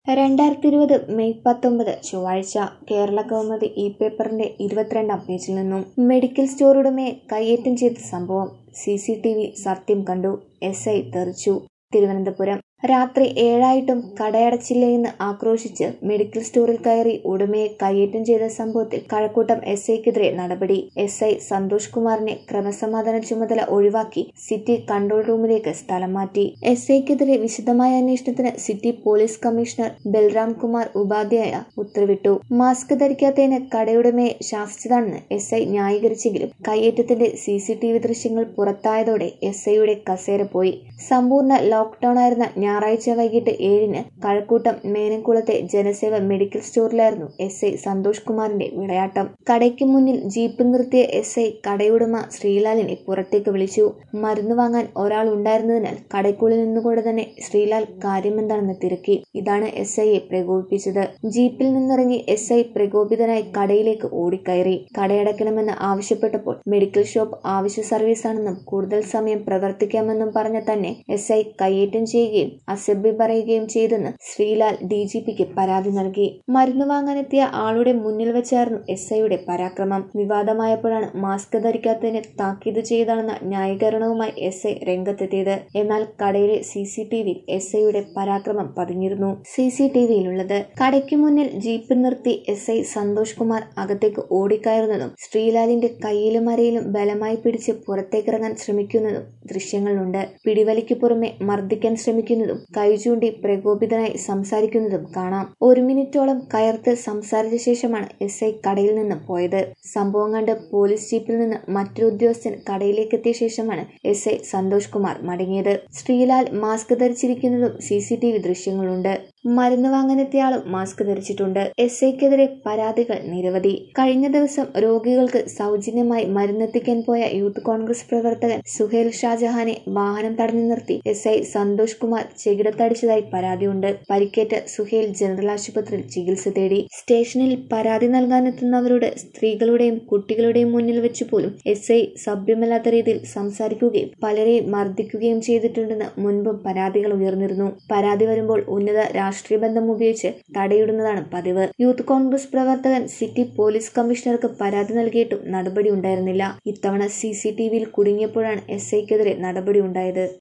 രണ്ടായിരത്തി ഇരുപത് മെയ് പത്തൊമ്പത് ചൊവ്വാഴ്ച കേരള കൗമുദി ഇ പേപ്പറിന്റെ ഇരുപത്തിരണ്ടാം പേജിൽ നിന്നും മെഡിക്കൽ സ്റ്റോർ ഉടമയെ കയ്യേറ്റം ചെയ്ത സംഭവം സി സി ടി വി സത്യം കണ്ടു എസ് ഐ തെറിച്ചു തിരുവനന്തപുരം രാത്രി ഏഴായിട്ടും കടയടച്ചില്ലേയെന്ന് ആക്രോശിച്ച് മെഡിക്കൽ സ്റ്റോറിൽ കയറി ഉടമയെ കയ്യേറ്റം ചെയ്ത സംഭവത്തിൽ കഴക്കൂട്ടം എസ് ഐക്കെതിരെ നടപടി എസ് ഐ സന്തോഷ് കുമാറിനെ ക്രമസമാധാന ചുമതല ഒഴിവാക്കി സിറ്റി കൺട്രോൾ റൂമിലേക്ക് സ്ഥലം മാറ്റി എസ് ഐക്കെതിരെ വിശദമായ അന്വേഷണത്തിന് city police commissioner Balram Kumar Upadhyay ഉത്തരവിട്ടു മാസ്ക് ധരിക്കാത്തതിന് കടയുടമയെ ശാസിച്ചതാണെന്ന് എസ് ഐ ന്യായീകരിച്ചെങ്കിലും കയ്യേറ്റത്തിന്റെ സി സി ടി വി ദൃശ്യങ്ങൾ പുറത്തായതോടെ എസ് ഐയുടെ കസേര പോയി സമ്പൂർണ്ണ ലോക്ക്ഡൌൺ ആയിരുന്ന ഞായറാഴ്ച വൈകിട്ട് ഏഴിന് കഴക്കൂട്ടം മേനംകുളത്തെ ജനസേവ മെഡിക്കൽ സ്റ്റോറിലായിരുന്നു എസ് ഐ സന്തോഷ് കുമാറിന്റെ വിളയാട്ടം കടയ്ക്ക് മുന്നിൽ ജീപ്പ് നിർത്തിയ എസ് ഐ കടയുടമ ശ്രീലാലിനെ പുറത്തേക്ക് വിളിച്ചു മരുന്ന് വാങ്ങാൻ ഒരാൾ ഉണ്ടായിരുന്നതിനാൽ കടയ്ക്കുള്ളിൽ നിന്നുകൊണ്ട് തന്നെ ശ്രീലാൽ കാര്യമെന്താണെന്ന് തിരക്കി ഇതാണ് എസ് ഐയെ പ്രകോപിപ്പിച്ചത് ജീപ്പിൽ നിന്നിറങ്ങി എസ് ഐ പ്രകോപിതനായി കടയിലേക്ക് ഓടിക്കയറി കടയടക്കണമെന്ന് ആവശ്യപ്പെട്ടപ്പോൾ മെഡിക്കൽ ഷോപ്പ് ആവശ്യ സർവീസാണെന്നും കൂടുതൽ സമയം പ്രവർത്തിക്കാമെന്നും പറഞ്ഞ തന്നെ എസ് ഐ കയ്യേറ്റം ചെയ്യുകയും അസഭ്യം പറയുകയും ചെയ്തെന്ന് ശ്രീലാൽ ഡി ജി പിക്ക് പരാതി നൽകി മരുന്ന് വാങ്ങാനെത്തിയ ആളുടെ മുന്നിൽ വെച്ചായിരുന്നു എസ് ഐയുടെ പരാക്രമം വിവാദമായപ്പോഴാണ് മാസ്ക് ധരിക്കാത്തതിന് താക്കീത് ചെയ്താണെന്ന ന്യായീകരണവുമായി എസ് ഐ രംഗത്തെത്തിയത് എന്നാൽ കടയിലെ സി സി ടി വിയിൽ എസ് ഐയുടെ പരാക്രമം പതിഞ്ഞിരുന്നു സി സി ടി വിയിലുള്ളത് കടയ്ക്ക് മുന്നിൽ ജീപ്പ് നിർത്തി എസ് ഐ സന്തോഷ് കുമാർ അകത്തേക്ക് ഓടിക്കയറുന്നതും ശ്രീലാലിന്റെ കയ്യിലും അരയിലും ബലമായി പിടിച്ച് പുറത്തേക്കിറങ്ങാൻ ശ്രമിക്കുന്നതും ദൃശ്യങ്ങളിലുണ്ട് പിടിവലിക്ക് പുറമെ മർദ്ദിക്കാൻ ശ്രമിക്കുന്നതും കൈചൂണ്ടി പ്രകോപിതനായി സംസാരിക്കുന്നതും കാണാം ഒരു മിനിറ്റോളം കയർത്ത് സംസാരിച്ച ശേഷമാണ് എസ് ഐ കടയിൽ നിന്ന് പോയത് സംഭവം കണ്ട് പോലീസ് ജീപ്പിൽ നിന്ന് മറ്റൊരു ഉദ്യോഗസ്ഥൻ കടയിലേക്ക് എത്തിയ ശേഷമാണ് എസ് ഐ സന്തോഷ് കുമാർ മടങ്ങിയത് ശ്രീലാൽ മാസ്ക് ധരിച്ചിരിക്കുന്നതും സി സി ടി വി ദൃശ്യങ്ങളുണ്ട് മരുന്ന് വാങ്ങാനെത്തിയ ആളും മാസ്ക് ധരിച്ചിട്ടുണ്ട് എസ് ഐക്കെതിരെ പരാതികൾ നിരവധി കഴിഞ്ഞ ദിവസം രോഗികൾക്ക് സൗജന്യമായി മരുന്നെത്തിക്കാൻ പോയ യൂത്ത് കോൺഗ്രസ് പ്രവർത്തകൻ സുഹേൽ ഷാജഹാനെ വാഹനം തടഞ്ഞു നിർത്തി എസ് ഐ സന്തോഷ് കുമാർ ചെകിടത്തടിച്ചതായി പരാതിയുണ്ട് പരിക്കേറ്റ സുഹേൽ ജനറൽ ആശുപത്രിയിൽ ചികിത്സ തേടി സ്റ്റേഷനിൽ പരാതി നൽകാനെത്തുന്നവരോട് സ്ത്രീകളുടെയും കുട്ടികളുടെയും മുന്നിൽ വെച്ച് പോലും എസ് ഐ സഭ്യമല്ലാത്ത രീതിയിൽ സംസാരിക്കുകയും പലരെയും മർദ്ദിക്കുകയും ചെയ്തിട്ടുണ്ടെന്ന് മുൻപും പരാതികൾ ഉയർന്നിരുന്നു പരാതി വരുമ്പോൾ ഉന്നത രാഷ്ട്രീയ ബന്ധം ഉപയോഗിച്ച് തടയിടുന്നതാണ് പതിവ് യൂത്ത് കോൺഗ്രസ് പ്രവർത്തകൻ സിറ്റി പോലീസ് കമ്മീഷണർക്ക് പരാതി നൽകിയിട്ടും നടപടി ഉണ്ടായിരുന്നില്ല ഇത്തവണ സി സി ടി വിയിൽ കുടുങ്ങിയപ്പോഴാണ് എസ് ഐക്കെതിരെ നടപടി ഉണ്ടായത്